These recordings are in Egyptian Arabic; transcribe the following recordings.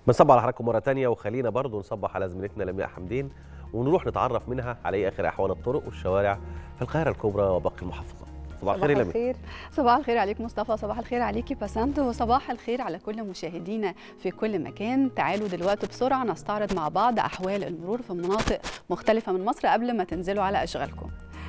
بنصبح على حضراتكم مره تانية وخلينا برضو نصبح على زميلتنا لمياء حمدين ونروح نتعرف منها على ايه اخر احوال الطرق والشوارع في القاهره الكبرى وباقي المحافظات صباح الخير يا لمياء الخير صباح الخير عليك مصطفى صباح الخير عليكي بسنت وصباح الخير على كل مشاهدينا في كل مكان تعالوا دلوقتي بسرعه نستعرض مع بعض احوال المرور في مناطق مختلفه من مصر قبل ما تنزلوا على اشغالكم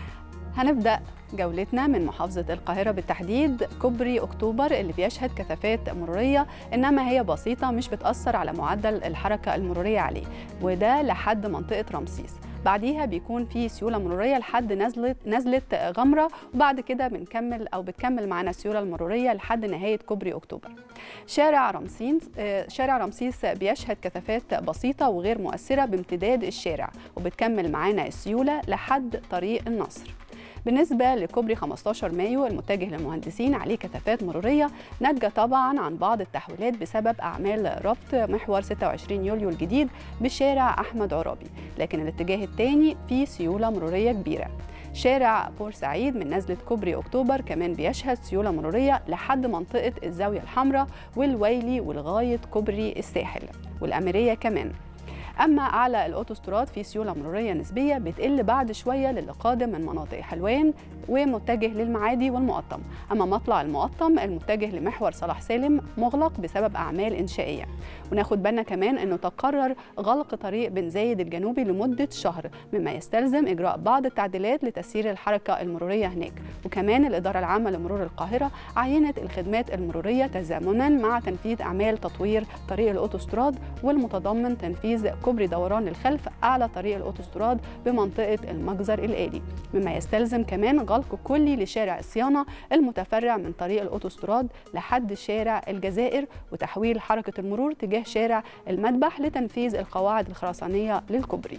هنبدا جولتنا من محافظة القاهرة بالتحديد كوبري أكتوبر اللي بيشهد كثافات مرورية إنما هي بسيطة مش بتأثر على معدل الحركة المرورية عليه وده لحد منطقة رمسيس بعديها بيكون في سيولة مرورية لحد نزلة نزلة غمرة وبعد كده بنكمل أو بتكمل معانا السيولة المرورية لحد نهاية كوبري أكتوبر شارع رمسيس شارع رمسيس بيشهد كثافات بسيطة وغير مؤثرة بامتداد الشارع وبتكمل معانا السيولة لحد طريق النصر بالنسبة لكوبري 15 مايو المتجه للمهندسين عليه كثافات مرورية ناتجة طبعا عن بعض التحويلات بسبب أعمال ربط محور 26 يوليو الجديد بشارع أحمد عرابي لكن الاتجاه الثاني فيه سيولة مرورية كبيرة شارع بورسعيد من نزلة كوبري أكتوبر كمان بيشهد سيولة مرورية لحد منطقة الزاوية الحمراء والويلي ولغاية كوبري الساحل والأميرية كمان اما اعلى الاوتوستراد في سيوله مروريه نسبيه بتقل بعد شويه للي قادم من مناطق حلوان ومتجه للمعادي والمقطم اما مطلع المقطم المتجه لمحور صلاح سالم مغلق بسبب اعمال انشائيه وناخد بالنا كمان انه تقرر غلق طريق بن زايد الجنوبي لمده شهر مما يستلزم اجراء بعض التعديلات لتسيير الحركه المروريه هناك وكمان الاداره العامه لمرور القاهره عينت الخدمات المروريه تزامنا مع تنفيذ اعمال تطوير طريق الاوتوستراد والمتضمن تنفيذ كوبري دوران الخلف أعلى طريق الأوتوستراد بمنطقة المجزر الآلي مما يستلزم كمان غلق كلي لشارع الصيانة المتفرع من طريق الأوتوستراد لحد شارع الجزائر وتحويل حركة المرور تجاه شارع المذبح لتنفيذ القواعد الخرسانية للكوبري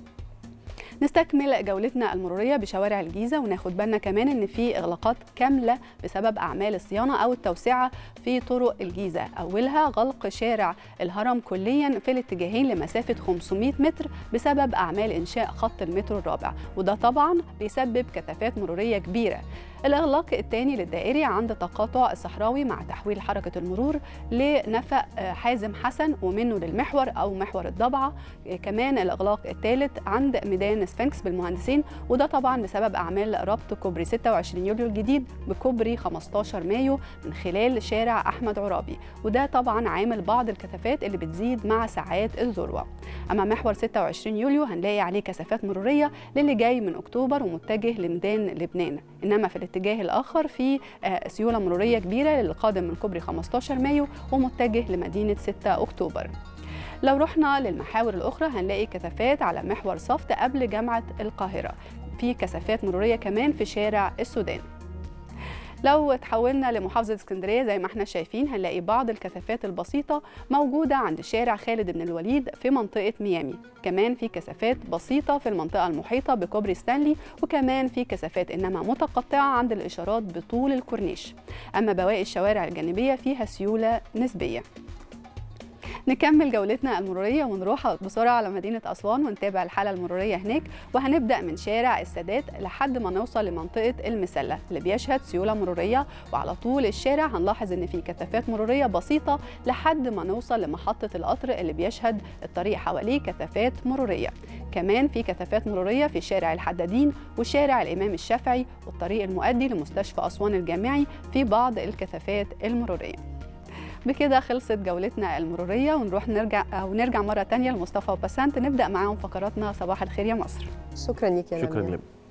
نستكمل جولتنا المرورية بشوارع الجيزة وناخد بالنا كمان إن في إغلاقات كاملة بسبب أعمال الصيانة أو التوسعة في طرق الجيزة أولها غلق شارع الهرم كليا في الاتجاهين لمسافة 500 متر بسبب أعمال إنشاء خط المترو الرابع وده طبعا بيسبب كثافات مرورية كبيرة الإغلاق الثاني للدائري عند تقاطع الصحراوي مع تحويل حركة المرور لنفق حازم حسن ومنه للمحور أو محور الضبعة كمان الإغلاق الثالث عند ميدان سفنكس بالمهندسين وده طبعا بسبب أعمال ربط كوبري 26 يوليو الجديد بكوبري 15 مايو من خلال شارع أحمد عرابي وده طبعا عامل بعض الكثافات اللي بتزيد مع ساعات الذروة أما محور 26 يوليو هنلاقي عليه كثافات مرورية للي جاي من أكتوبر ومتجه لميدان لبنان إنما في الاتجاه الآخر في سيولة مرورية كبيرة للي قادم من كوبري 15 مايو ومتجه لمدينة 6 أكتوبر لو رحنا للمحاور الأخرى هنلاقي كثافات على محور صفت قبل جامعة القاهرة في كثافات مرورية كمان في شارع السودان لو تحولنا لمحافظة اسكندرية زي ما احنا شايفين هنلاقي بعض الكثافات البسيطة موجودة عند شارع خالد بن الوليد في منطقة ميامي كمان في كثافات بسيطة في المنطقة المحيطة بكوبري ستانلي وكمان في كثافات إنما متقطعة عند الإشارات بطول الكورنيش أما بواقي الشوارع الجانبية فيها سيولة نسبية نكمل جولتنا المرورية ونروح بسرعة على مدينة أسوان ونتابع الحالة المرورية هناك وهنبدأ من شارع السادات لحد ما نوصل لمنطقة المسلة اللي بيشهد سيولة مرورية وعلى طول الشارع هنلاحظ إن في كثافات مرورية بسيطة لحد ما نوصل لمحطة القطر اللي بيشهد الطريق حواليه كثافات مرورية كمان في كثافات مرورية في شارع الحدادين وشارع الإمام الشافعي والطريق المؤدي لمستشفى أسوان الجامعي في بعض الكثافات المرورية بكده خلصت جولتنا المرورية ونروح نرجع أو نرجع مرة تانية لمصطفى وبسنت نبدأ معاهم فقراتنا صباح الخير يا مصر شكرا لك يا شكرا نبيل. لك